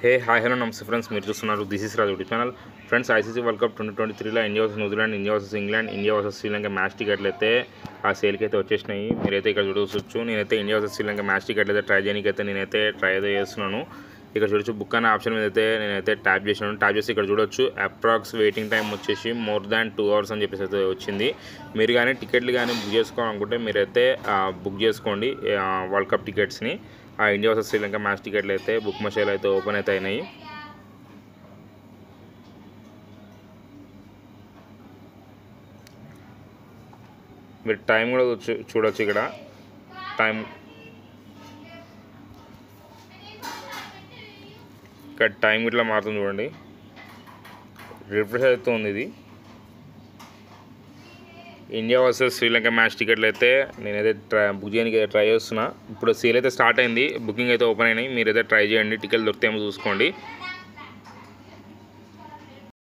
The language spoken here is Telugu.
హే హాయ్ హలో నమస్తే ఫ్రెండ్స్ మీరు చూస్తున్నారు this is Raju YouTube channel friends ICC world cup twenty twenty త్రీలో India versus New Zealand India versus England India versus Sri Lanka match టికెట్లు అయితే ఆ సేల్కి అయితే వచ్చేసినాయి మీరైతే ఇక్కడ చూడవచ్చు నేనైతే ఇండియా వర్సెస్ శ్రీలంక మ్యాచ్ టికెట్లు అయితే ట్రై చేయడానికి అయితే నేనైతే ట్రై అయితే చేస్తున్నాను ఇక్కడ చూడొచ్చు బుక్ అనే ఆప్షన్ మీద అయితే నేనైతే ట్యాప్ చేసినాను ట్యాప్ చేసి ఇక్కడ చూడొచ్చు అప్రాక్స్ వెయిటింగ్ టైం వచ్చేసి మోర్ దాన్ టూ అవర్స్ అని చెప్పేసి అయితే వచ్చింది మీరు కానీ టికెట్లు కానీ బుక్ చేసుకోవాలనుకుంటే మీరైతే ఆ, బుక్ చేసుకోండి ఆ, వరల్డ్ కప్ టికెట్స్ని ఆ ఇండియా వర్సెస్ శ్రీలంక మ్యాచ్ టికెట్లు అయితే బుక్ మషాలు అయితే ఓపెన్ అయితే అయినాయి మీరు టైం కూడా చూ- చూడొచ్చు ఇక్కడ టైం ఇక్కడ టైం ఇట్లా మారుతుంది చూడండి రిఫ్రెష్ అవుతుంది ఇది ఇండియా వర్సెస్ శ్రీలంక మ్యాచ్ టికెట్లు అయితే నేనైతే ట్రై బుక్ చేయడానికి అయితే ట్రై చేస్తున్నా ఇప్పుడు సేల్ అయితే స్టార్ట్ అయింది బుకింగ్ అయితే ఓపెన్ అయినాయి మీరైతే ట్రై చేయండి టికెట్ దొరికితేమో చూసుకోండి